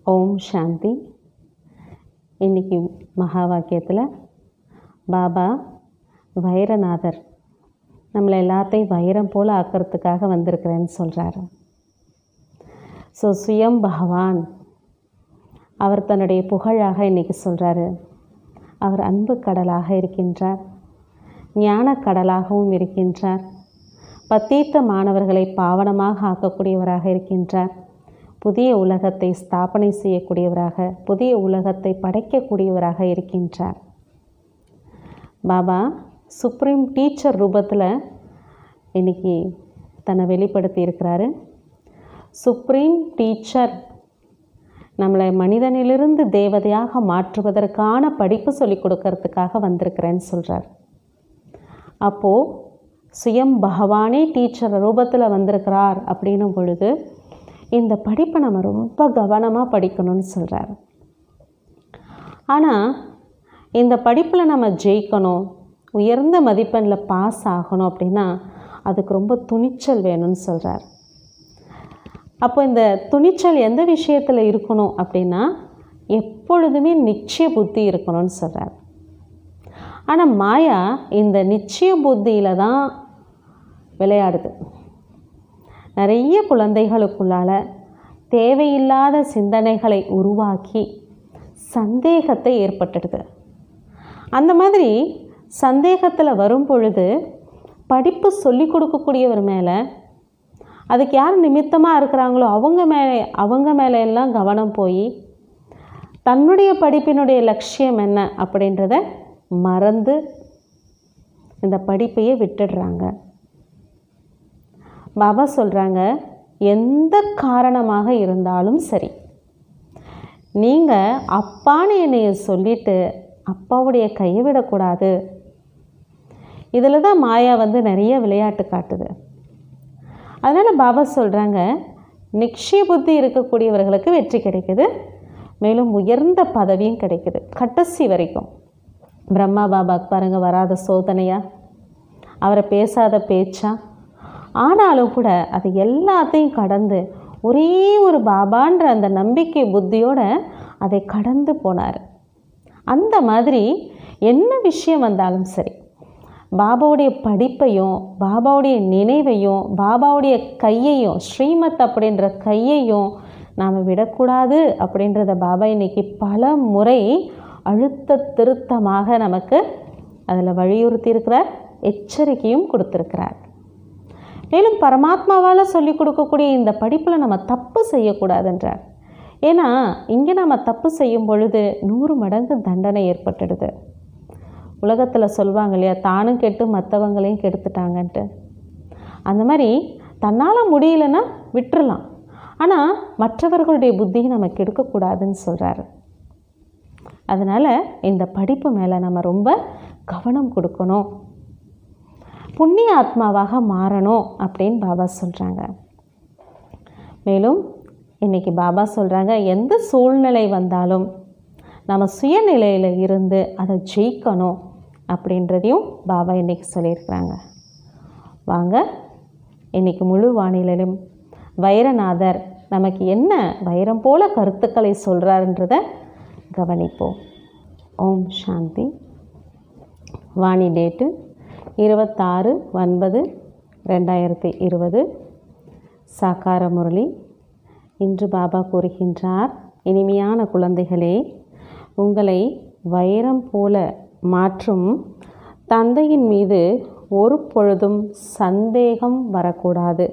ஓம் சாந்தி இன்னைக்கு மகா வாக்கியத்தில் பாபா வைரநாதர் நம்மளை எல்லாத்தையும் வைரம் போல் ஆக்கிறதுக்காக வந்திருக்கிறேன்னு சொல்கிறாரு ஸோ சுயம் பகவான் அவர் தன்னுடைய புகழாக இன்னைக்கு சொல்கிறாரு அவர் அன்பு கடலாக இருக்கின்றார் ஞான கடலாகவும் இருக்கின்றார் பத்தீத்த மாணவர்களை பாவனமாக ஆக்கக்கூடியவராக இருக்கின்றார் புதிய உலகத்தை ஸ்தாபனை செய்யக்கூடியவராக புதிய உலகத்தை படைக்கக்கூடியவராக இருக்கின்றார் பாபா சுப்ரீம் டீச்சர் ரூபத்தில் இன்னைக்கு தன்னை வெளிப்படுத்தி இருக்கிறாரு சுப்ரீம் டீச்சர் நம்மளை மனிதனிலிருந்து தேவதையாக மாற்றுவதற்கான படிப்பு சொல்லிக் கொடுக்கறதுக்காக வந்திருக்கிறேன்னு சொல்கிறார் அப்போது சுயம் பகவானே டீச்சர் ரூபத்தில் வந்திருக்கிறார் அப்படின்னும் பொழுது இந்த படிப்பை நம்ம ரொம்ப கவனமாக படிக்கணும்னு சொல்கிறார் ஆனால் இந்த படிப்பில் நம்ம ஜெயிக்கணும் உயர்ந்த மதிப்பெண்ணில் பாஸ் ஆகணும் அப்படின்னா அதுக்கு ரொம்ப துணிச்சல் வேணும்னு சொல்கிறார் அப்போ இந்த துணிச்சல் எந்த விஷயத்தில் இருக்கணும் அப்படின்னா எப்பொழுதுமே நிச்சய புத்தி இருக்கணும்னு சொல்கிறார் ஆனால் மாயா இந்த நிச்சய புத்தியில் தான் விளையாடுது நிறைய குழந்தைகளுக்குள்ளால தேவையில்லாத சிந்தனைகளை உருவாக்கி சந்தேகத்தை ஏற்பட்டுடுது அந்த மாதிரி சந்தேகத்தில் வரும் பொழுது படிப்பு சொல்லி கொடுக்கக்கூடியவர் மேலே அதுக்கு யார் நிமித்தமாக இருக்கிறாங்களோ அவங்க மேலே அவங்க மேலே எல்லாம் கவனம் போய் தன்னுடைய படிப்பினுடைய லட்சியம் என்ன அப்படின்றத மறந்து இந்த படிப்பையே விட்டுடுறாங்க பாபா சொல்கிறாங்க எந்த காரணமாக இருந்தாலும் சரி நீங்கள் அப்பான்னு என்னைய சொல்லிட்டு அப்பாவுடைய கையை விடக்கூடாது இதில் தான் மாயா வந்து நிறைய விளையாட்டு காட்டுது அதனால் பாபா சொல்கிறாங்க நிச்சய புத்தி இருக்கக்கூடியவர்களுக்கு வெற்றி கிடைக்குது மேலும் உயர்ந்த பதவியும் கிடைக்குது கடைசி வரைக்கும் பிரம்மா பாபாக்கு பாருங்கள் வராத சோதனையா அவரை பேசாத பேச்சா ஆனாலும் கூட அது எல்லாத்தையும் கடந்து ஒரே ஒரு பாபான்ற அந்த நம்பிக்கை புத்தியோட அதை கடந்து போனார் அந்த மாதிரி என்ன விஷயம் வந்தாலும் சரி பாபாவுடைய படிப்பையும் பாபாவுடைய நினைவையும் பாபாவுடைய கையையும் ஸ்ரீமத் அப்படின்ற கையையும் நாம் விடக்கூடாது அப்படின்றத பாபா இன்னைக்கு பல முறை அழுத்த திருத்தமாக நமக்கு அதில் வலியுறுத்தி இருக்கிறார் எச்சரிக்கையும் கொடுத்துருக்கிறார் மேலும் பரமாத்மாவால் சொல்லி கொடுக்கக்கூடிய இந்த படிப்பில் நம்ம தப்பு செய்யக்கூடாதுன்றார் ஏன்னா இங்கே நம்ம தப்பு செய்யும் பொழுது நூறு மடங்கு தண்டனை ஏற்பட்டுடுது உலகத்தில் சொல்லுவாங்க இல்லையா தானும் கெட்டு மற்றவங்களையும் கெடுத்துட்டாங்கன்ட்டு அந்த மாதிரி தன்னால் முடியலன்னா விட்டுறலாம் ஆனால் மற்றவர்களுடைய புத்தியை நம்ம கெடுக்கக்கூடாதுன்னு சொல்கிறாரு அதனால் இந்த படிப்பு மேலே நம்ம ரொம்ப கவனம் கொடுக்கணும் புண்ணிய ஆத்மாவாக மாறணும் அப்படின்னு பாபா சொல்கிறாங்க மேலும் இன்றைக்கி பாபா சொல்கிறாங்க எந்த சூழ்நிலை வந்தாலும் நம்ம சுயநிலையில் இருந்து அதை ஜெயிக்கணும் அப்படின்றதையும் பாபா இன்றைக்கி சொல்லியிருக்கிறாங்க வாங்க இன்றைக்கி முழு வானிலையிலும் வைரநாதர் நமக்கு என்ன வைரம் போல கருத்துக்களை சொல்கிறாருன்றத கவனிப்போம் ஓம் சாந்தி வாணி டேட்டு இருபத்தாறு ஒன்பது ரெண்டாயிரத்தி இருபது சாக்கார முரளி இன்று பாபா கூறுகின்றார் இனிமையான குழந்தைகளே உங்களை வைரம் போல மாற்றும் தந்தையின் மீது ஒரு பொழுதும் சந்தேகம் வரக்கூடாது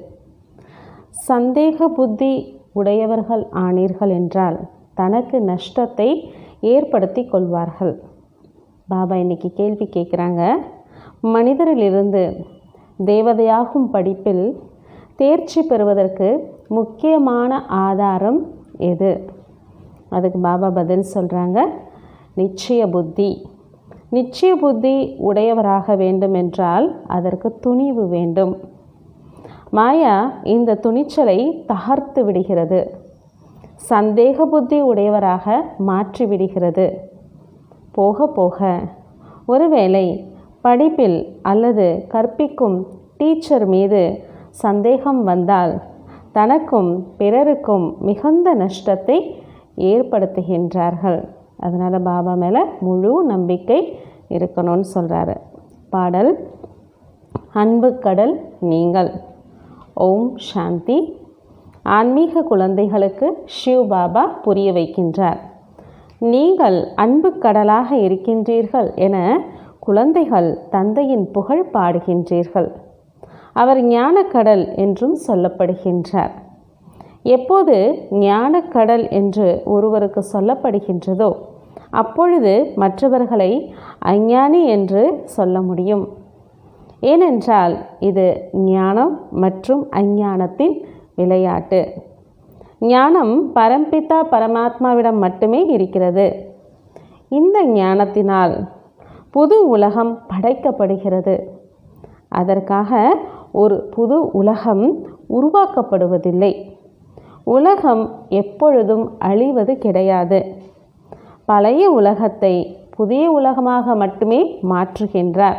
சந்தேக புத்தி உடையவர்கள் ஆனீர்கள் என்றால் தனக்கு நஷ்டத்தை ஏற்படுத்தி கொள்வார்கள் பாபா இன்னைக்கு கேள்வி கேட்குறாங்க மனிதரிலிருந்து தேவதையாகும் படிப்பில் தேர்ச்சி பெறுவதற்கு முக்கியமான ஆதாரம் எது அதுக்கு பாபா பதில் சொல்கிறாங்க நிச்சய புத்தி நிச்சய புத்தி உடையவராக வேண்டும் என்றால் அதற்கு துணிவு வேண்டும் மாயா இந்த துணிச்சலை தகர்த்து விடுகிறது சந்தேக புத்தி உடையவராக மாற்றி விடுகிறது போக போக ஒருவேளை படிப்பில் அல்லது கற்பிக்கும் டீச்சர் மீது சந்தேகம் வந்தால் தனக்கும் பிறருக்கும் மிகுந்த நஷ்டத்தை ஏற்படுத்துகின்றார்கள் அதனால் பாபா மேலே முழு நம்பிக்கை இருக்கணும்னு சொல்கிறாரு பாடல் அன்பு கடல் நீங்கள் ஓம் சாந்தி ஆன்மீக குழந்தைகளுக்கு ஷிவ் பாபா புரிய வைக்கின்றார் நீங்கள் அன்பு கடலாக இருக்கின்றீர்கள் என குழந்தைகள் தந்தையின் புகழ் பாடுகின்றீர்கள் அவர் ஞானக்கடல் என்றும் சொல்லப்படுகின்றார் எப்போது ஞானக்கடல் என்று ஒருவருக்கு சொல்லப்படுகின்றதோ அப்பொழுது மற்றவர்களை அஞ்ஞானி என்று சொல்ல முடியும் ஏனென்றால் இது ஞானம் மற்றும் அஞ்ஞானத்தின் விளையாட்டு ஞானம் பரம்பிதா பரமாத்மாவிடம் மட்டுமே இருக்கிறது இந்த ஞானத்தினால் புது உலகம் படைக்கப்படுகிறது அதற்காக ஒரு புது உலகம் உருவாக்கப்படுவதில்லை உலகம் எப்பொழுதும் அழிவது கிடையாது பழைய உலகத்தை புதிய உலகமாக மட்டுமே மாற்றுகின்றார்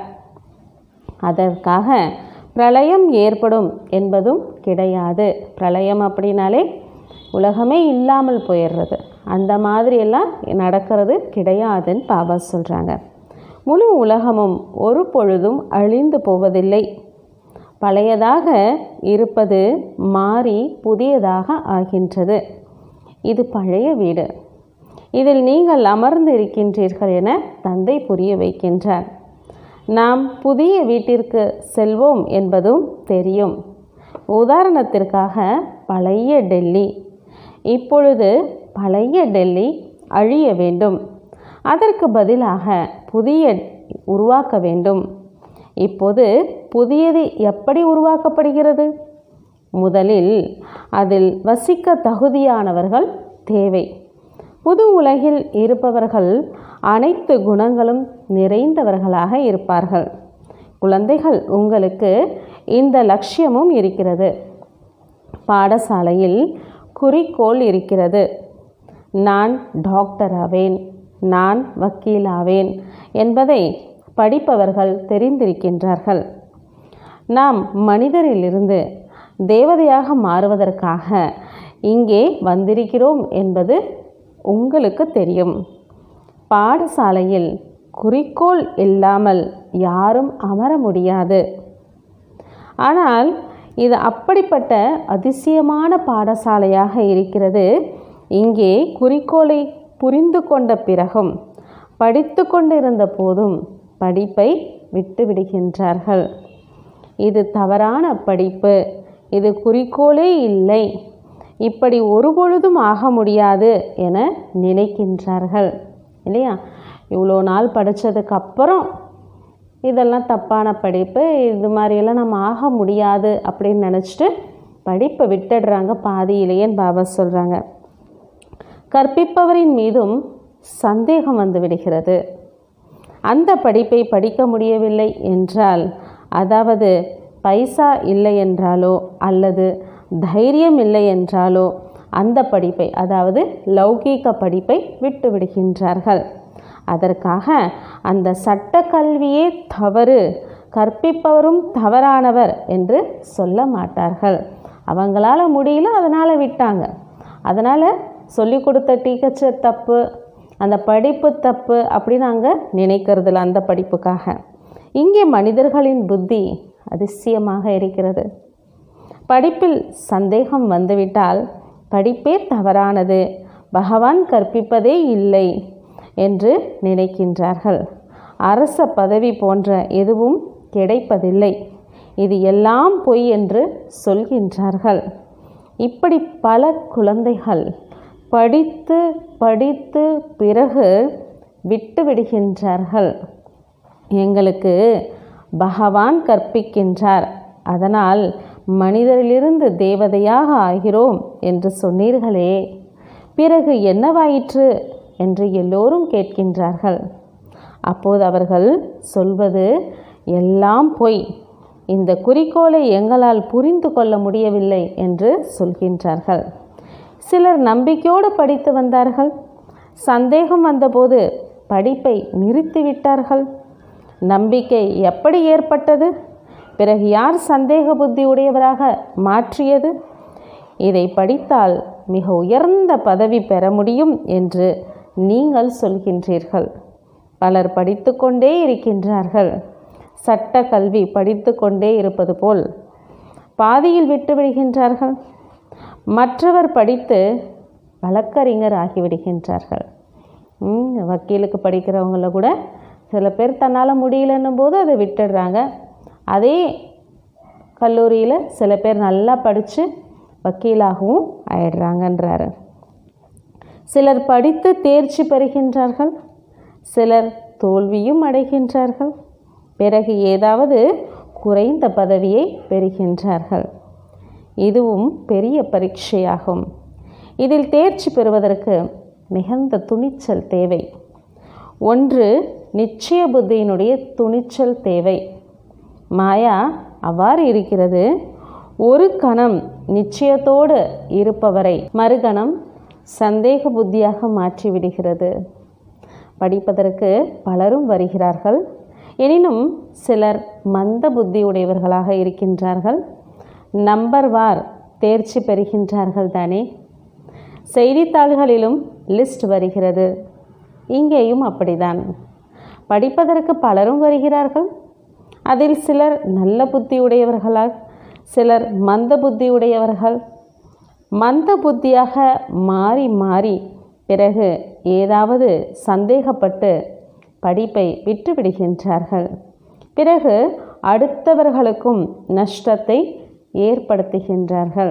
அதற்காக பிரளயம் ஏற்படும் என்பதும் கிடையாது பிரளயம் அப்படின்னாலே உலகமே இல்லாமல் போயிடுறது அந்த மாதிரியெல்லாம் நடக்கிறது கிடையாதுன்னு பாபா சொல்கிறாங்க முழு உலகமும் ஒரு பொழுதும் அழிந்து போவதில்லை பழையதாக இருப்பது மாறி புதியதாக ஆகின்றது இது பழைய வீடு இதில் நீங்கள் அமர்ந்து இருக்கின்றீர்கள் என தந்தை புரிய வைக்கின்றார் நாம் புதிய வீட்டிற்கு செல்வோம் என்பதும் தெரியும் உதாரணத்திற்காக பழைய டெல்லி இப்பொழுது பழைய டெல்லி அழிய வேண்டும் அதற்கு பதிலாக புதிய உருவாக்க வேண்டும் இப்போது புதியது எப்படி உருவாக்கப்படுகிறது முதலில் அதில் வசிக்க தகுதியானவர்கள் தேவை புது உலகில் இருப்பவர்கள் அனைத்து குணங்களும் நிறைந்தவர்களாக இருப்பார்கள் குழந்தைகள் உங்களுக்கு இந்த லட்சியமும் இருக்கிறது பாடசாலையில் குறிக்கோள் இருக்கிறது நான் டாக்டர் ஆவேன் நான் வக்கீலாவேன் என்பதை படிப்பவர்கள் தெரிந்திருக்கின்றார்கள் நாம் மனிதரிலிருந்து தேவதையாக மாறுவதற்காக இங்கே வந்திருக்கிறோம் என்பது உங்களுக்கு தெரியும் பாடசாலையில் குறிக்கோள் இல்லாமல் யாரும் அமர முடியாது ஆனால் இது அப்படிப்பட்ட அதிசயமான பாடசாலையாக இருக்கிறது இங்கே குறிக்கோளை புரிந்து கொண்ட பிறகும் படித்து கொண்டிருந்த போதும் படிப்பை விட்டுவிடுகின்றார்கள் இது தவறான படிப்பு இது குறிக்கோளே இல்லை இப்படி ஒருபொழுதும் ஆக முடியாது என நினைக்கின்றார்கள் இல்லையா இவ்வளோ நாள் படித்ததுக்கு அப்புறம் இதெல்லாம் தப்பான படிப்பு இது மாதிரியெல்லாம் நம்ம ஆக முடியாது அப்படின்னு நினச்சிட்டு படிப்பை விட்டுடுறாங்க பாதியிலேயேன்னு பாபா சொல்கிறாங்க கற்பிப்பவரின் மீதும் சந்தேகம் வந்து விடுகிறது அந்த படிப்பை படிக்க முடியவில்லை என்றால் அதாவது பைசா இல்லை என்றாலோ அல்லது தைரியம் இல்லை என்றாலோ அந்த படிப்பை அதாவது லௌகீக படிப்பை விட்டு விடுகின்றார்கள் அதற்காக அந்த சட்ட கல்வியே தவறு கற்பிப்பவரும் தவறானவர் என்று சொல்ல மாட்டார்கள் அவங்களால முடியல அதனால் விட்டாங்க அதனால் சொல்லி கொடுத்த டீச்சர் தப்பு அந்த படிப்பு தப்பு அப்படின்னு நாங்கள் நினைக்கிறதில்ல அந்த படிப்புக்காக இங்கே மனிதர்களின் புத்தி அதிசயமாக இருக்கிறது படிப்பில் சந்தேகம் வந்துவிட்டால் படிப்பே தவறானது பகவான் கற்பிப்பதே இல்லை என்று நினைக்கின்றார்கள் அரச பதவி போன்ற எதுவும் கிடைப்பதில்லை இது எல்லாம் பொய் என்று சொல்கின்றார்கள் இப்படி பல குழந்தைகள் படித்து படித்து பிறகு விட்டு விடுகின்றார்கள் எங்களுக்கு பகவான் கற்பிக்கின்றார் அதனால் மனிதரிலிருந்து தேவதையாக ஆகிறோம் என்று சொன்னீர்களே பிறகு என்னவாயிற்று என்று எல்லோரும் கேட்கின்றார்கள் அப்போது அவர்கள் சொல்வது எல்லாம் பொய் இந்த குறிக்கோளை எங்களால் புரிந்து கொள்ள முடியவில்லை என்று சொல்கின்றார்கள் சிலர் நம்பிக்கையோடு படித்து வந்தார்கள் சந்தேகம் வந்தபோது படிப்பை நிறுத்திவிட்டார்கள் நம்பிக்கை எப்படி ஏற்பட்டது பிறகு யார் சந்தேக புத்தி உடையவராக மாற்றியது இதை படித்தால் மிக உயர்ந்த பதவி பெற முடியும் என்று நீங்கள் சொல்கின்றீர்கள் பலர் படித்து கொண்டே இருக்கின்றார்கள் சட்ட கல்வி படித்து கொண்டே இருப்பது போல் பாதியில் விட்டு விடுகின்றார்கள் மற்றவர் படித்து வழக்கறிஞர் ஆகிவிடுகின்றார்கள் ம், வக்கீலுக்கு படிக்கிறவங்கள கூட சில பேர் தன்னால் முடியலன்னும் போது அதை விட்டுடுறாங்க அதே கல்லூரியில் சில பேர் நல்லா படித்து வக்கீலாகவும் ஆயிடுறாங்கன்றாரு சிலர் படித்து தேர்ச்சி பெறுகின்றார்கள் சிலர் தோல்வியும் அடைகின்றார்கள் பிறகு ஏதாவது குறைந்த பதவியை பெறுகின்றார்கள் இதுவும் பெரிய பரீட்சையாகும் இதில் தேர்ச்சி பெறுவதற்கு மிகுந்த துணிச்சல் தேவை ஒன்று நிச்சய புத்தியினுடைய துணிச்சல் தேவை மாயா அவ்வாறு இருக்கிறது ஒரு கணம் நிச்சயத்தோடு இருப்பவரை மறுகணம் சந்தேக புத்தியாக மாற்றிவிடுகிறது படிப்பதற்கு பலரும் வருகிறார்கள் எனினும் சிலர் மந்த புத்தி உடையவர்களாக இருக்கின்றார்கள் நம்பர் வார் தேர்ச்சி பெறுகின்றார்கள் தானே செய்தித்தாள்களிலும் லிஸ்ட் வருகிறது இங்கேயும் அப்படிதான் படிப்பதற்கு பலரும் வருகிறார்கள் அதில் சிலர் நல்ல புத்தி உடையவர்களால் சிலர் மந்த புத்தி உடையவர்கள் மந்த புத்தியாக மாறி மாறி பிறகு ஏதாவது சந்தேகப்பட்டு படிப்பை விட்டுவிடுகின்றார்கள் பிறகு அடுத்தவர்களுக்கும் நஷ்டத்தை ஏற்படுத்துகின்றார்கள்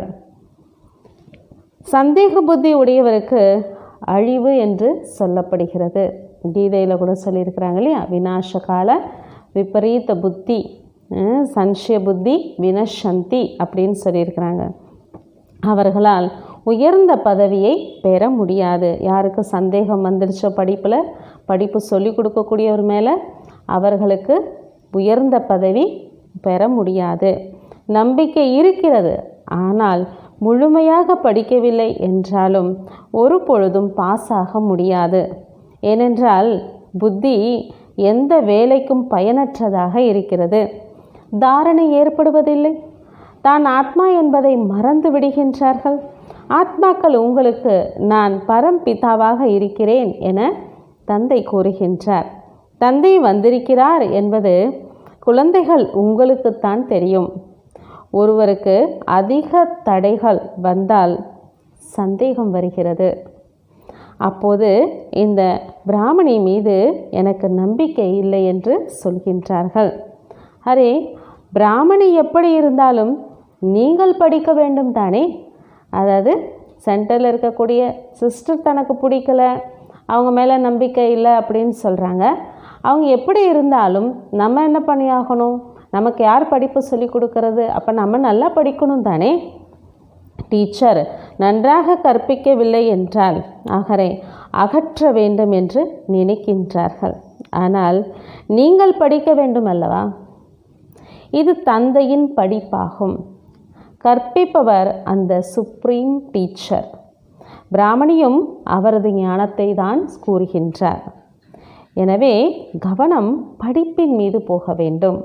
சந்தேக புத்தி உடையவருக்கு அழிவு என்று சொல்லப்படுகிறது கீதையில் கூட சொல்லியிருக்கிறாங்க இல்லையா விநாச கால விபரீத புத்தி அஹ், சம்சய புத்தி வினசந்தி அப்படின்னு சொல்லியிருக்கிறாங்க அவர்களால் உயர்ந்த பதவியை பெற முடியாது யாருக்கு சந்தேகம் வந்துடுச்சோ படிப்பில் படிப்பு சொல்லிக் கொடுக்கக்கூடியவர் மேலே அவர்களுக்கு உயர்ந்த பதவி பெற முடியாது நம்பிக்கை இருக்கிறது ஆனால் முழுமையாக படிக்கவில்லை என்றாலும் ஒரு பொழுதும் பாஸ் ஆக முடியாது ஏனென்றால் புத்தி எந்த வேலைக்கும் பயனற்றதாக இருக்கிறது தாரணை ஏற்படுவதில்லை தான் ஆத்மா என்பதை மறந்து விடுகின்றார்கள் ஆத்மாக்கள் உங்களுக்கு நான் பரம்பிதாவாக இருக்கிறேன் என தந்தை கூறுகின்றார் தந்தை வந்திருக்கிறார் என்பது குழந்தைகள் உங்களுக்குத்தான் தெரியும் ஒருவருக்கு அதிக தடைகள் வந்தால் சந்தேகம் வருகிறது அப்போது இந்த பிராமணி மீது எனக்கு நம்பிக்கை இல்லை என்று சொல்கின்றார்கள் அரே பிராமணி எப்படி இருந்தாலும் நீங்கள் படிக்க வேண்டும் தானே அதாவது சென்டரில் இருக்கக்கூடிய சிஸ்டர் தனக்கு பிடிக்கல அவங்க மேலே நம்பிக்கை இல்லை அப்படின்னு சொல்கிறாங்க அவங்க எப்படி இருந்தாலும் நம்ம என்ன பண்ணியாகணும் நமக்கு யார் படிப்பு சொல்லி கொடுக்கறது அப்போ நம்ம நல்லா படிக்கணும் தானே டீச்சர் நன்றாக கற்பிக்கவில்லை என்றால் அகரை அகற்ற வேண்டும் என்று நினைக்கின்றார்கள் ஆனால் நீங்கள் படிக்க வேண்டும் அல்லவா இது தந்தையின் படிப்பாகும் கற்பிப்பவர் அந்த சுப்ரீம் டீச்சர் பிராமணியும் அவரது ஞானத்தை தான் கூறுகின்றார் எனவே கவனம் படிப்பின் மீது போக வேண்டும்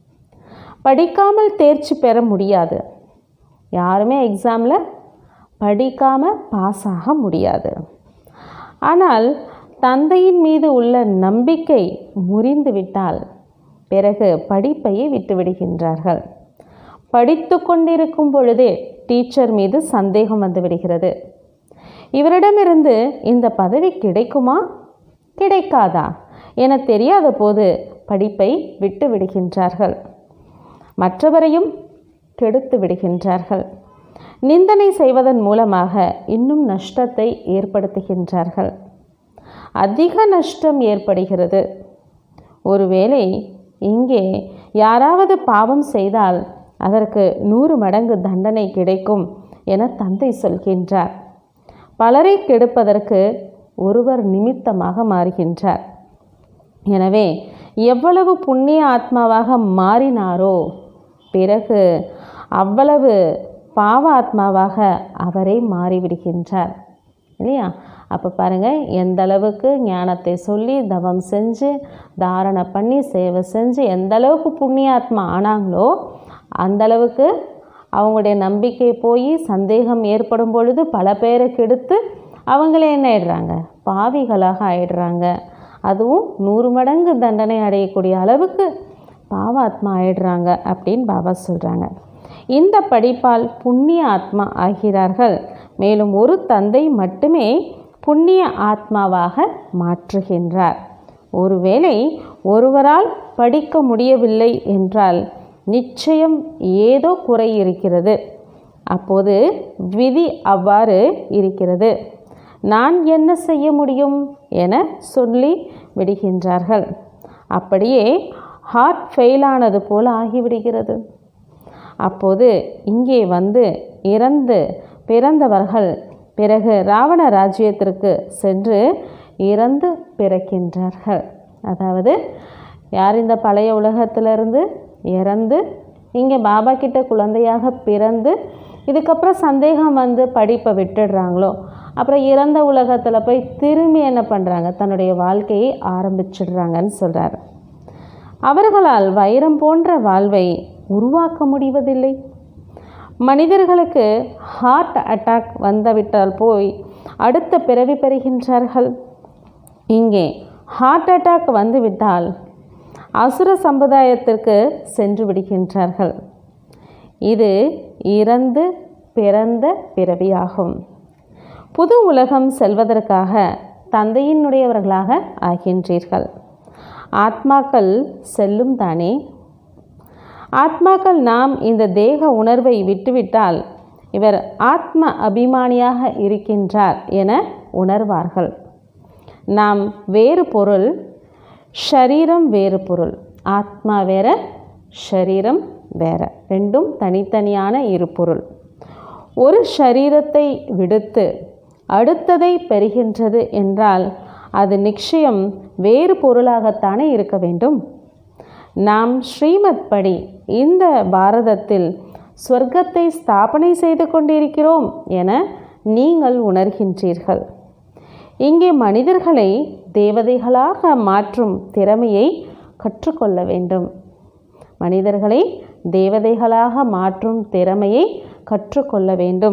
படிக்காமல் தேர்ச்சி பெற முடியாது யாருமே எக்ஸாமில் படிக்காமல் பாஸ் ஆக முடியாது ஆனால் தந்தையின் மீது உள்ள நம்பிக்கை முறிந்துவிட்டால் பிறகு படிப்பையே விட்டுவிடுகின்றார்கள் படித்து கொண்டிருக்கும் பொழுதே டீச்சர் மீது சந்தேகம் வந்து விடுகிறது இவரிடமிருந்து இந்த பதவி கிடைக்குமா கிடைக்காதா என தெரியாத போது படிப்பை விட்டு விடுகின்றார்கள் மற்றவரையும் கெடுத்து விடுகின்றார்கள் நிந்தனை செய்வதன் மூலமாக இன்னும் நஷ்டத்தை ஏற்படுத்துகின்றார்கள் அதிக நஷ்டம் ஏற்படுகிறது ஒருவேளை இங்கே யாராவது பாவம் செய்தால் அதற்கு நூறு மடங்கு தண்டனை கிடைக்கும் என தந்தை சொல்கின்றார் பலரை கெடுப்பதற்கு ஒருவர் நிமித்தமாக மாறுகின்றார் எனவே எவ்வளவு புண்ணிய ஆத்மாவாக மாறினாரோ பிறகு அவ்வளவு பாவ ஆத்மாவாக அவரே மாறிவிடுகின்றார் இல்லையா அப்போ பாருங்கள் எந்த அளவுக்கு ஞானத்தை சொல்லி தவம் செஞ்சு தாரணை பண்ணி சேவை செஞ்சு எந்த அளவுக்கு புண்ணியாத்மா ஆனாங்களோ அந்த அளவுக்கு அவங்களுடைய நம்பிக்கை போய் சந்தேகம் ஏற்படும் பொழுது பல பேரை கெடுத்து அவங்களே என்ன ஆயிடுறாங்க பாவிகளாக ஆயிடுறாங்க அதுவும் நூறு மடங்கு தண்டனை அடையக்கூடிய அளவுக்கு பாவாத்மா ஆயிடுறாங்க அப்படின்னு பாபா சொல்கிறாங்க இந்த படிப்பால் புண்ணிய ஆத்மா ஆகிறார்கள் மேலும் ஒரு தந்தை மட்டுமே புண்ணிய ஆத்மாவாக மாற்றுகின்றார் ஒருவேளை ஒருவரால் படிக்க முடியவில்லை என்றால் நிச்சயம் ஏதோ குறை இருக்கிறது அப்போது விதி அவ்வாறு இருக்கிறது நான் என்ன செய்ய முடியும் என சொல்லி விடுகின்றார்கள் அப்படியே ஹார்ட் ஃபெயிலானது போல் ஆகிவிடுகிறது அப்போது இங்கே வந்து இறந்து பிறந்தவர்கள் பிறகு ராவண ராஜ்யத்திற்கு சென்று இறந்து பிறக்கின்றார்கள் அதாவது யார் இந்த பழைய உலகத்திலிருந்து இறந்து இங்கே பாபா கிட்ட குழந்தையாக பிறந்து இதுக்கப்புறம் சந்தேகம் வந்து படிப்பை விட்டுடுறாங்களோ அப்புறம் இறந்த உலகத்தில் போய் திரும்பி என்ன பண்ணுறாங்க தன்னுடைய வாழ்க்கையை ஆரம்பிச்சிடுறாங்கன்னு சொல்கிறார் அவர்களால் வைரம் போன்ற வாழ்வை உருவாக்க முடிவதில்லை மனிதர்களுக்கு ஹார்ட் அட்டாக் வந்துவிட்டால் போய் அடுத்த பிறவி பெறுகின்றார்கள் இங்கே ஹார்ட் அட்டாக் வந்துவிட்டால் அசுர சமுதாயத்திற்கு சென்று விடுகின்றார்கள் இது இறந்து பிறந்த பிறவியாகும் புது உலகம் செல்வதற்காக தந்தையினுடையவர்களாக ஆகின்றீர்கள் ஆத்மாக்கள் செல்லும் தானே ஆத்மாக்கள் நாம் இந்த தேக உணர்வை விட்டுவிட்டால் இவர் ஆத்ம அபிமானியாக இருக்கின்றார் என உணர்வார்கள் நாம் வேறு பொருள் ஷரீரம் வேறு பொருள் ஆத்மா வேற ஷரீரம் வேற ரெண்டும் தனித்தனியான இரு பொருள் ஒரு ஷரீரத்தை விடுத்து அடுத்ததை பெறுகின்றது என்றால் அது நிச்சயம் வேறு பொருளாகத்தானே இருக்க வேண்டும் நாம் ஸ்ரீமத் படி இந்த பாரதத்தில் சொர்க்கத்தை ஸ்தாபனை செய்து கொண்டிருக்கிறோம் என நீங்கள் உணர்கின்றீர்கள் இங்கே மனிதர்களை தேவதைகளாக மாற்றும் திறமையை கற்றுக்கொள்ள வேண்டும் மனிதர்களை தேவதைகளாக மாற்றும் திறமையை கற்றுக்கொள்ள வேண்டும்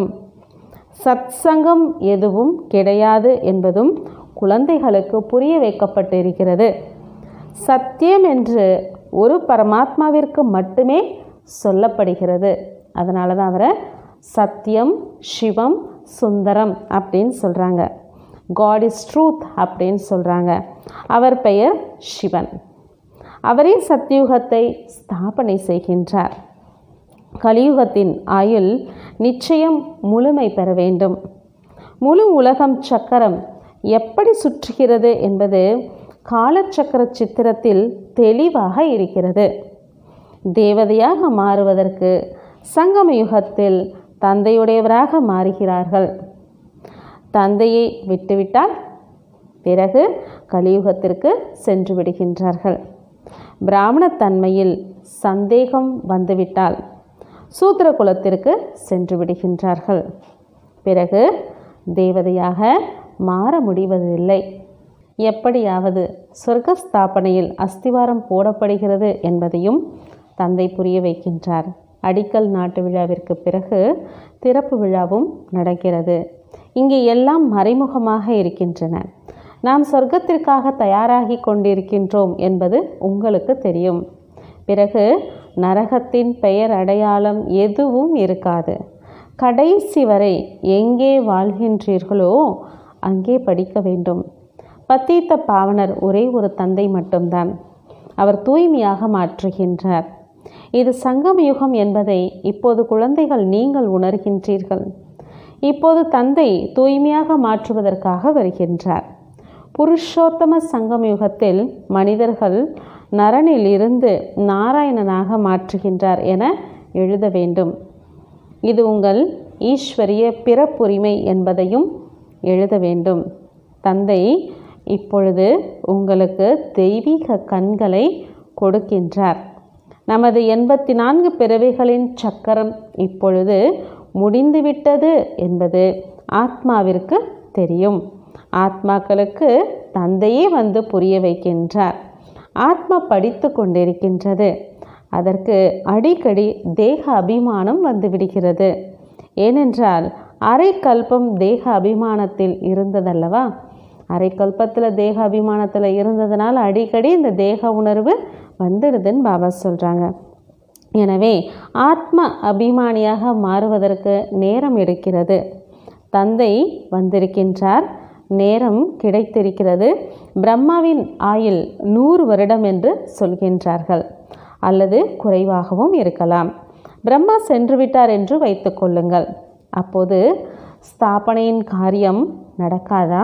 சத்சங்கம் எதுவும் கிடையாது என்பதும் குழந்தைகளுக்கு புரிய வைக்கப்பட்டிருக்கிறது சத்தியம் என்று ஒரு பரமாத்மாவிற்கு மட்டுமே சொல்லப்படுகிறது அதனால தான் அவரை சத்தியம் சிவம் சுந்தரம் அப்படின்னு சொல்கிறாங்க காட் இஸ் ட்ரூத் அப்படின்னு சொல்கிறாங்க அவர் பெயர் சிவன் அவரே சத்தியுகத்தை ஸ்தாபனை செய்கின்றார் கலியுகத்தின் ஆயுள் நிச்சயம் முழுமை பெற வேண்டும் முழு உலகம் சக்கரம் எப்படி சுற்றுகிறது என்பது காலச்சக்கர சித்திரத்தில் தெளிவாக இருக்கிறது தேவதையாக மாறுவதற்கு சங்கம யுகத்தில் தந்தையுடையவராக மாறுகிறார்கள் தந்தையை விட்டுவிட்டால் பிறகு கலியுகத்திற்கு சென்று விடுகின்றார்கள் பிராமணத்தன்மையில் சந்தேகம் வந்துவிட்டால் சூத்திர குலத்திற்கு சென்று விடுகின்றார்கள் பிறகு தேவதையாக மாற முடிவதில்லை எப்படியாவது சொர்க்க ஸ்தாபனையில் அஸ்திவாரம் போடப்படுகிறது என்பதையும் தந்தை புரிய வைக்கின்றார் அடிக்கல் நாட்டு விழாவிற்கு பிறகு திறப்பு விழாவும் நடக்கிறது இங்கே எல்லாம் மறைமுகமாக இருக்கின்றன நாம் சொர்க்கத்திற்காக தயாராகி கொண்டிருக்கின்றோம் என்பது உங்களுக்கு தெரியும் பிறகு நரகத்தின் பெயர் அடையாளம் எதுவும் இருக்காது கடைசி வரை எங்கே வாழ்கின்றீர்களோ அங்கே படிக்க வேண்டும் பத்தீத்த பாவனர் ஒரே ஒரு தந்தை மட்டும்தான் அவர் தூய்மையாக மாற்றுகின்றார் இது சங்கம யுகம் என்பதை இப்போது குழந்தைகள் நீங்கள் உணர்கின்றீர்கள் இப்போது தந்தை தூய்மையாக மாற்றுவதற்காக வருகின்றார் புருஷோத்தம சங்கம் யுகத்தில் மனிதர்கள் நரனில் இருந்து நாராயணனாக மாற்றுகின்றார் என எழுத வேண்டும் இது உங்கள் ஈஸ்வரிய பிறப்புரிமை என்பதையும் எழுத வேண்டும் தந்தை இப்பொழுது உங்களுக்கு தெய்வீக கண்களை கொடுக்கின்றார் நமது எண்பத்தி நான்கு பிறவிகளின் சக்கரம் இப்பொழுது முடிந்துவிட்டது என்பது ஆத்மாவிற்கு தெரியும் ஆத்மாக்களுக்கு தந்தையே வந்து புரிய வைக்கின்றார் ஆத்மா படித்து கொண்டிருக்கின்றது அதற்கு அடிக்கடி தேக அபிமானம் வந்து விடுகிறது ஏனென்றால் அரை கல்பம் தேக அபிமானத்தில் இருந்ததல்லவா அரை கல்பத்தில் தேக அபிமானத்தில் இருந்ததுனால அடிக்கடி இந்த தேக உணர்வு வந்துடுதுன்னு பாபா சொல்கிறாங்க எனவே ஆத்ம அபிமானியாக மாறுவதற்கு நேரம் எடுக்கிறது தந்தை வந்திருக்கின்றார் நேரம் கிடைத்திருக்கிறது பிரம்மாவின் ஆயுள் நூறு வருடம் என்று சொல்கின்றார்கள் அல்லது குறைவாகவும் இருக்கலாம் பிரம்மா சென்று விட்டார் என்று வைத்துக்கொள்ளுங்கள் அப்போது ஸ்தாபனையின் காரியம் நடக்காதா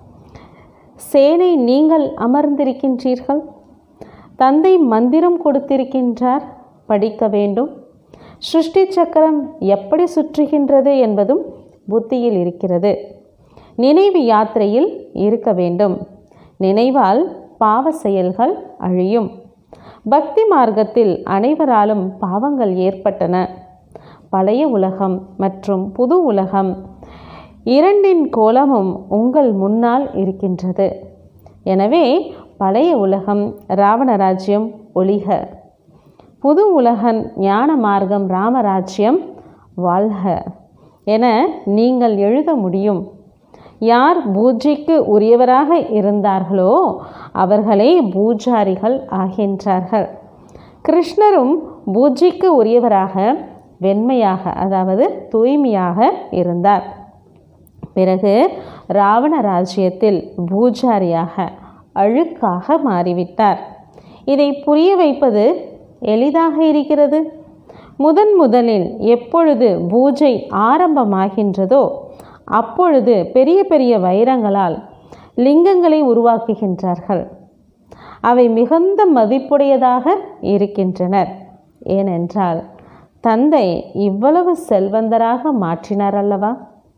சேனை நீங்கள் அமர்ந்திருக்கின்றீர்கள் தந்தை மந்திரம் கொடுத்திருக்கின்றார் படிக்க வேண்டும் சிருஷ்டி சக்கரம் எப்படி சுற்றுகின்றது என்பதும் புத்தியில் இருக்கிறது நினைவு யாத்திரையில் இருக்க வேண்டும் நினைவால் பாவ செயல்கள் அழியும் பக்தி மார்க்கத்தில் அனைவராலும் பாவங்கள் ஏற்பட்டன பழைய உலகம் மற்றும் புது உலகம் இரண்டின் கோலமும் உங்கள் முன்னால் இருக்கின்றது எனவே பழைய உலகம் ராவணராஜ்யம் ஒளிக புது உலகன் ஞான மார்க்கம் ராமராஜ்யம் வாழ்க என நீங்கள் எழுத முடியும் யார் பூஜைக்கு உரியவராக இருந்தார்களோ அவர்களே பூஜாரிகள் ஆகின்றார்கள் கிருஷ்ணரும் பூஜைக்கு உரியவராக வெண்மையாக அதாவது தூய்மையாக இருந்தார் பிறகு ராவண ராஜ்யத்தில் பூஜாரியாக அழுக்காக மாறிவிட்டார் இதை புரிய வைப்பது எளிதாக இருக்கிறது முதன் முதலில் எப்பொழுது பூஜை ஆரம்பமாகின்றதோ அப்பொழுது பெரிய பெரிய வைரங்களால் லிங்கங்களை உருவாக்குகின்றார்கள் அவை மிகுந்த மதிப்புடையதாக இருக்கின்றனர் ஏனென்றால் தந்தை இவ்வளவு செல்வந்தராக மாற்றினார் அல்லவா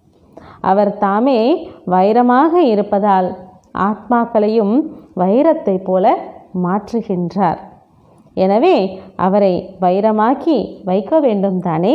அவர் தாமே வைரமாக இருப்பதால் ஆத்மாக்களையும் வைரத்தை போல மாற்றுகின்றார் எனவே அவரை வைரமாக்கி வைக்க வேண்டும் தானே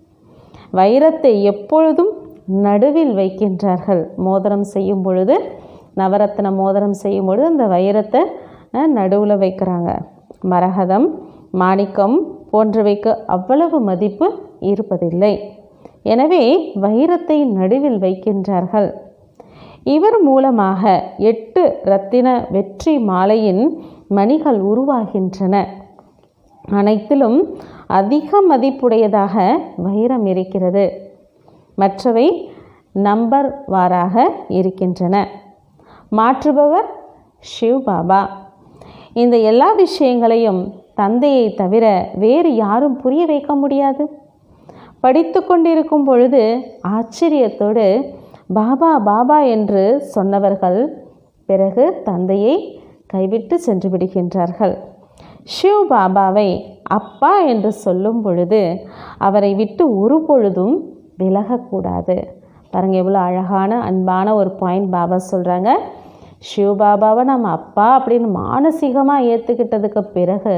வைரத்தை எப்பொழுதும் நடுவில் வைக்கின்றார்கள் மோதிரம் செய்யும் பொழுது நவரத்ன மோதிரம் செய்யும் பொழுது அந்த வைரத்தை நடுவில் வைக்கிறாங்க மரகதம் மாணிக்கம் போன்றவைக்கு அவ்வளவு மதிப்பு இருப்பதில்லை எனவே வைரத்தை நடுவில் வைக்கின்றார்கள் இவர் மூலமாக எட்டு ரத்தின வெற்றி மாலையின் மணிகள் உருவாகின்றன அனைத்திலும் அதிக மதிப்புடையதாக வைரம் இருக்கிறது மற்றவை நம்பர் வாராக இருக்கின்றன மாற்றுபவர் சிவ் பாபா இந்த எல்லா விஷயங்களையும் தந்தையை தவிர வேறு யாரும் புரிய வைக்க முடியாது படித்து கொண்டிருக்கும் பொழுது ஆச்சரியத்தோடு பாபா பாபா என்று சொன்னவர்கள் பிறகு தந்தையை கைவிட்டு சென்று விடுகின்றார்கள் ஷிவ் பாபாவை அப்பா என்று சொல்லும் பொழுது அவரை விட்டு ஒரு பொழுதும் விலகக்கூடாது பாருங்க எவ்வளோ அழகான அன்பான ஒரு பாயிண்ட் பாபா சொல்கிறாங்க ஷிவ் பாபாவை நம்ம அப்பா அப்படின்னு மானசீகமாக ஏற்றுக்கிட்டதுக்கு பிறகு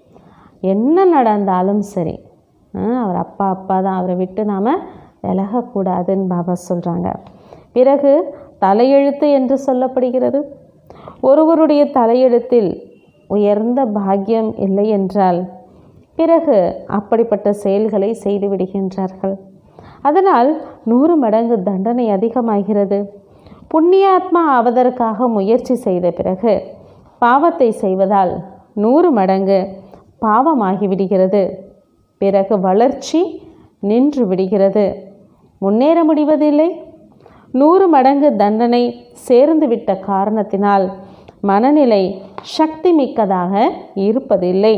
என்ன நடந்தாலும் சரி அவர் அப்பா அப்பா தான் அவரை விட்டு நாம் விலகக்கூடாதுன்னு பாபா சொல்கிறாங்க பிறகு தலையெழுத்து என்று சொல்லப்படுகிறது ஒருவருடைய தலையெழுத்தில் உயர்ந்த பாக்கியம் இல்லை என்றால் பிறகு அப்படிப்பட்ட செயல்களை செய்து விடுகின்றார்கள் அதனால் நூறு மடங்கு தண்டனை அதிகமாகிறது புண்ணியாத்மா ஆவதற்காக முயற்சி செய்த பிறகு பாவத்தை செய்வதால் நூறு மடங்கு பாவமாகி விடுகிறது பிறகு வளர்ச்சி நின்று விடுகிறது முன்னேற முடிவதில்லை நூறு மடங்கு தண்டனை சேர்ந்துவிட்ட காரணத்தினால் மனநிலை சக்தி மிக்கதாக இருப்பதில்லை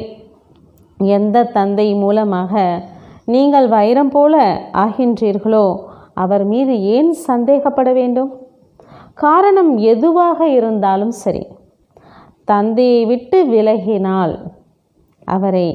எந்த தந்தை மூலமாக நீங்கள் வைரம் போல ஆகின்றீர்களோ அவர் மீது ஏன் சந்தேகப்பட வேண்டும் காரணம் எதுவாக இருந்தாலும் சரி தந்தையை விட்டு விலகினால் அவரை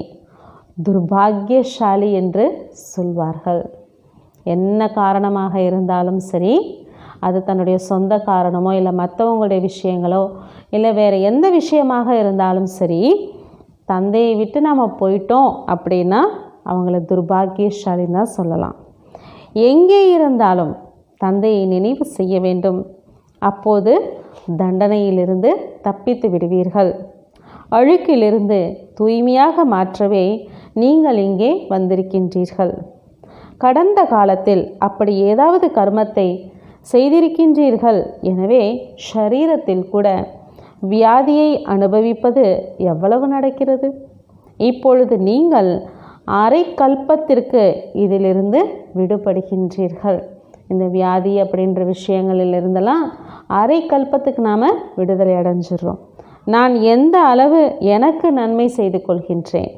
துர்பாகியசாலி என்று சொல்வார்கள் என்ன காரணமாக இருந்தாலும் சரி அது தன்னுடைய சொந்த காரணமோ இல்லை மற்றவங்களுடைய விஷயங்களோ இல்லை வேறு எந்த விஷயமாக இருந்தாலும் சரி தந்தையை விட்டு நாம் போயிட்டோம் அப்படின்னா அவங்கள துர்பாகியசாலின்னு தான் சொல்லலாம் எங்கே இருந்தாலும் தந்தையை நினைவு செய்ய வேண்டும் அப்போது தண்டனையிலிருந்து தப்பித்து விடுவீர்கள் அழுக்கிலிருந்து தூய்மையாக மாற்றவே நீங்கள் இங்கே வந்திருக்கின்றீர்கள் கடந்த காலத்தில் அப்படி ஏதாவது கர்மத்தை செய்திருக்கின்றீர்கள் எனவே ஷரீரத்தில் கூட வியாதியை அனுபவிப்பது எவ்வளவு நடக்கிறது இப்பொழுது நீங்கள் அரை கல்பத்திற்கு இதிலிருந்து விடுபடுகின்றீர்கள் இந்த வியாதி அப்படின்ற விஷயங்களில் இருந்தெல்லாம் அரை கல்பத்துக்கு நாம் விடுதலை அடைஞ்சிடுறோம் நான் எந்த அளவு எனக்கு நன்மை செய்து கொள்கின்றேன்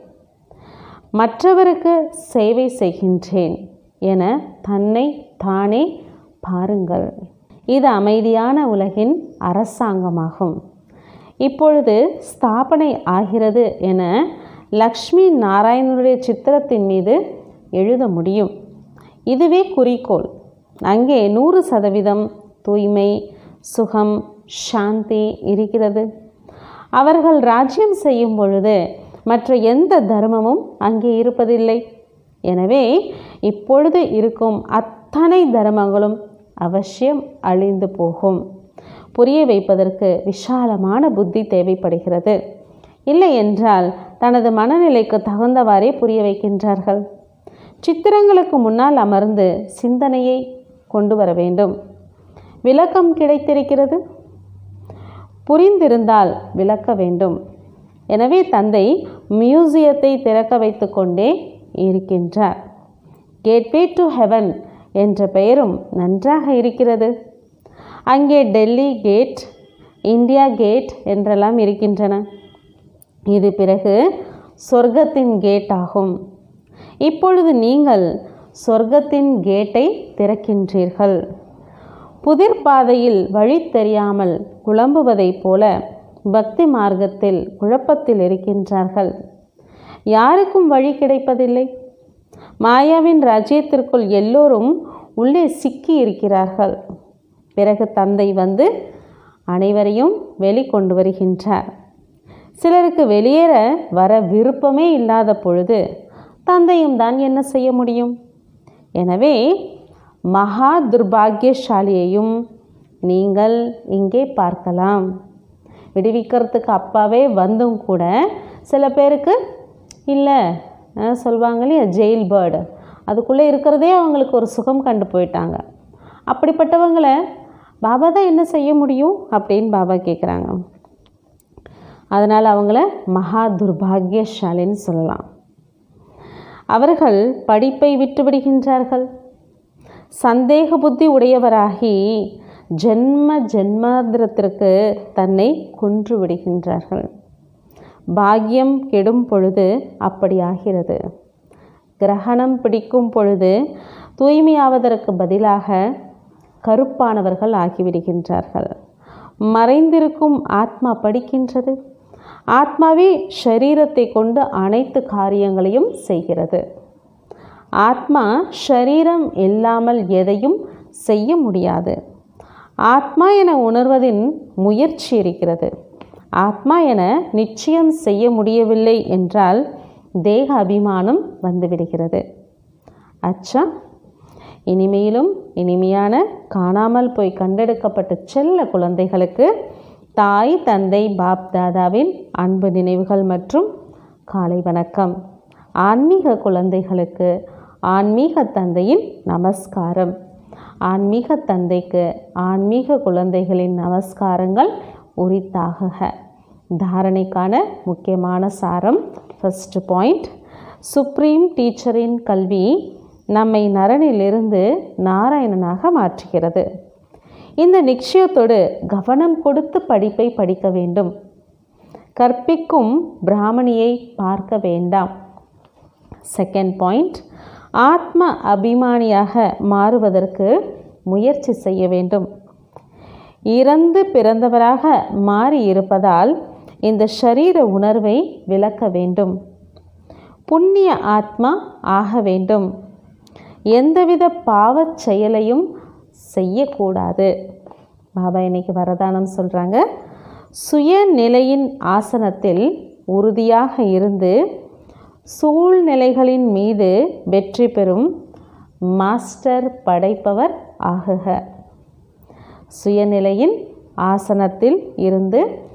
மற்றவருக்கு சேவை செய்கின்றேன் என தன்னை தானே பாருங்கள் இது அமைதியான உலகின் அரசாங்கமாகும் இப்பொழுது ஸ்தாபனை ஆகிறது என லக்ஷ்மி நாராயணனுடைய சித்திரத்தின் மீது எழுத முடியும் இதுவே குறிக்கோள் அங்கே நூறு சதவீதம் தூய்மை சுகம் சாந்தி இருக்கிறது அவர்கள் ராஜ்யம் செய்யும் பொழுது மற்ற எந்த தர்மமும் அங்கே இருப்பதில்லை எனவே இப்பொழுது இருக்கும் அத்தனை தர்மங்களும் அவசியம் அழிந்து போகும் புரிய வைப்பதற்கு விஷாலமான புத்தி தேவைப்படுகிறது இல்லை என்றால் தனது மனநிலைக்கு தகுந்தவாறே புரிய வைக்கின்றார்கள் சித்திரங்களுக்கு முன்னால் அமர்ந்து சிந்தனையை கொண்டு வர வேண்டும் விளக்கம் கிடைத்திருக்கிறது புரிந்திருந்தால் விளக்க வேண்டும் எனவே தந்தை மியூசியத்தை திறக்க வைத்து கொண்டே இருக்கின்றார் கேட்வே டு ஹெவன் என்ற பெயரும் நன்றாக இருக்கிறது அங்கே டெல்லி கேட் இந்தியா கேட் என்றெல்லாம் இருக்கின்றன இது பிறகு சொர்க்கத்தின் கேட் ஆகும் இப்பொழுது நீங்கள் சொர்க்கத்தின் கேட்டை திறக்கின்றீர்கள் புதிர் பாதையில் வழி தெரியாமல் குழம்புவதைப் போல பக்தி மார்க்கத்தில் குழப்பத்தில் இருக்கின்றார்கள் யாருக்கும் வழி கிடைப்பதில்லை மாயாவின் ராஜ்யத்திற்குள் எல்லோரும் உள்ளே சிக்கி இருக்கிறார்கள் பிறகு தந்தை வந்து அனைவரையும் வெளிக்கொண்டு வருகின்றார் சிலருக்கு வெளியேற வர விருப்பமே இல்லாத பொழுது தந்தையும் தான் என்ன செய்ய முடியும் எனவே மகா துர்பாகியசாலியையும் நீங்கள் இங்கே பார்க்கலாம் விடுவிக்கிறதுக்கு அப்பாவே வந்தும் கூட சில பேருக்கு இல்லை அஹ் சொல்லுவாங்க இல்லையா ஜெயில் பேர்டு அதுக்குள்ளே இருக்கிறதே அவங்களுக்கு ஒரு சுகம் கண்டு போயிட்டாங்க அப்படிப்பட்டவங்களை பாபா தான் என்ன செய்ய முடியும் அப்படின்னு பாபா கேட்குறாங்க அதனால் அவங்கள மகா துர்பாகியசாலின்னு சொல்லலாம் அவர்கள் படிப்பை விட்டுவிடுகின்றார்கள் சந்தேக புத்தி உடையவராகி ஜென்ம ஜென்மாந்திரத்திற்கு தன்னை கொன்று விடுகின்றார்கள் பாக்கியம் கெடும் பொழுது அப்படி ஆகிறது கிரகணம் பிடிக்கும் பொழுது தூய்மையாவதற்கு பதிலாக கருப்பானவர்கள் ஆகிவிடுகின்றார்கள் மறைந்திருக்கும் ஆத்மா படிக்கின்றது ஆத்மாவே ஷரீரத்தை கொண்டு அனைத்து காரியங்களையும் செய்கிறது ஆத்மா ஷரீரம் இல்லாமல் எதையும் செய்ய முடியாது ஆத்மா என உணர்வதின் முயற்சி இருக்கிறது ஆத்மா என நிச்சயம் செய்ய முடியவில்லை என்றால் தேக அபிமானம் வந்துவிடுகிறது அச்சா இனிமையிலும் இனிமையான காணாமல் போய் கண்டெடுக்கப்பட்ட செல்ல குழந்தைகளுக்கு தாய் தந்தை பாப் தாதாவின் அன்பு நினைவுகள் மற்றும் காலை வணக்கம் ஆன்மீக குழந்தைகளுக்கு ஆன்மீக தந்தையின் நமஸ்காரம் ஆன்மீக தந்தைக்கு ஆன்மீக குழந்தைகளின் நமஸ்காரங்கள் உரித்தாகுக தாரணைக்கான முக்கியமான சாரம் ஃபஸ்ட்டு பாயிண்ட் சுப்ரீம் டீச்சரின் கல்வி நம்மை நரனிலிருந்து நாராயணனாக மாற்றுகிறது இந்த நிச்சயத்தோடு கவனம் கொடுத்து படிப்பை படிக்க வேண்டும் கற்பிக்கும் பிராமணியை பார்க்க வேண்டாம் செகண்ட் பாயிண்ட் ஆத்ம அபிமானியாக மாறுவதற்கு முயற்சி செய்ய வேண்டும் இறந்து பிறந்தவராக மாறி இருப்பதால் இந்த ஷரீர உணர்வை விளக்க வேண்டும் புண்ணிய ஆத்மா ஆக வேண்டும் எந்தவித பாவச் செயலையும் செய்யக்கூடாது பாபா இன்னைக்கு வரதானம் சொல்கிறாங்க சுயநிலையின் ஆசனத்தில் உறுதியாக இருந்து சூழ்நிலைகளின் மீது வெற்றி பெறும் மாஸ்டர் படைப்பவர் ஆகுக சுயநிலையின் ஆசனத்தில் இருந்து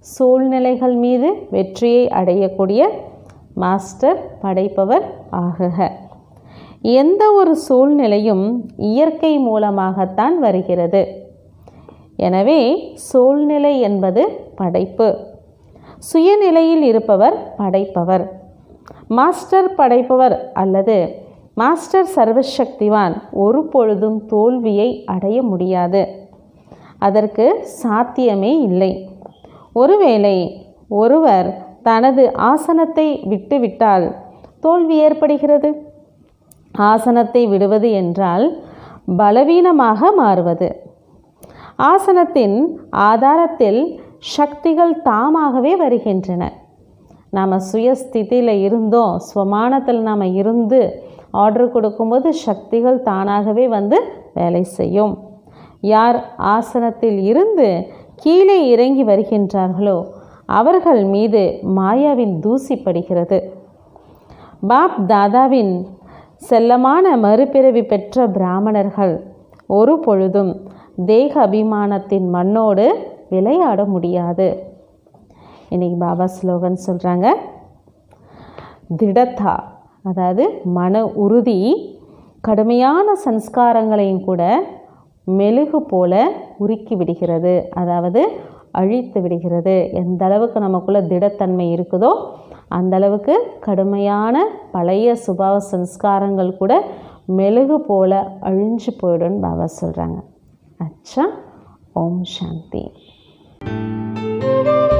சூழ்நிலைகள் மீது வெற்றியை அடையக்கூடிய மாஸ்டர் படைப்பவர் ஆகுக எந்த ஒரு சூழ்நிலையும் இயற்கை மூலமாகத்தான் வருகிறது எனவே சூழ்நிலை என்பது படைப்பு சுயநிலையில் இருப்பவர் படைப்பவர் மாஸ்டர் படைப்பவர் அல்லது மாஸ்டர் சர்வசக்திவான் ஒரு பொழுதும் தோல்வியை அடைய முடியாது அதற்கு சாத்தியமே இல்லை ஒருவேளை ஒருவர் தனது ஆசனத்தை விட்டுவிட்டால் தோல்வி ஏற்படுகிறது ஆசனத்தை விடுவது என்றால் பலவீனமாக மாறுவது ஆசனத்தின் ஆதாரத்தில் சக்திகள் தாமாகவே வருகின்றன நாம் சுயஸ்திதியில் இருந்தோம் ஸ்வமானத்தில் நாம் இருந்து ஆர்டர் கொடுக்கும்போது சக்திகள் தானாகவே வந்து வேலை செய்யும் யார் ஆசனத்தில் இருந்து கீழே இறங்கி வருகின்றார்களோ அவர்கள் மீது மாயாவின் தூசி படுகிறது பாப் தாதாவின் செல்லமான மறுபிறவி பெற்ற பிராமணர்கள் ஒரு பொழுதும் தேக அபிமானத்தின் மண்ணோடு விளையாட முடியாது இன்னைக்கு பாபா ஸ்லோகன் சொல்கிறாங்க திடத்தா அதாவது மன உறுதி கடுமையான சன்ஸ்காரங்களையும் கூட மெழுகு போல உருக்கி விடுகிறது அதாவது அழித்து விடுகிறது எந்த அளவுக்கு நமக்குள்ள திடத்தன்மை இருக்குதோ அந்த அளவுக்கு கடுமையான பழைய சுபாவ சன்ஸ்காரங்கள் கூட மெழுகு போல அழிஞ்சு போயிடும்னு பாபா சொல்கிறாங்க அச்சா ஓம் சாந்தி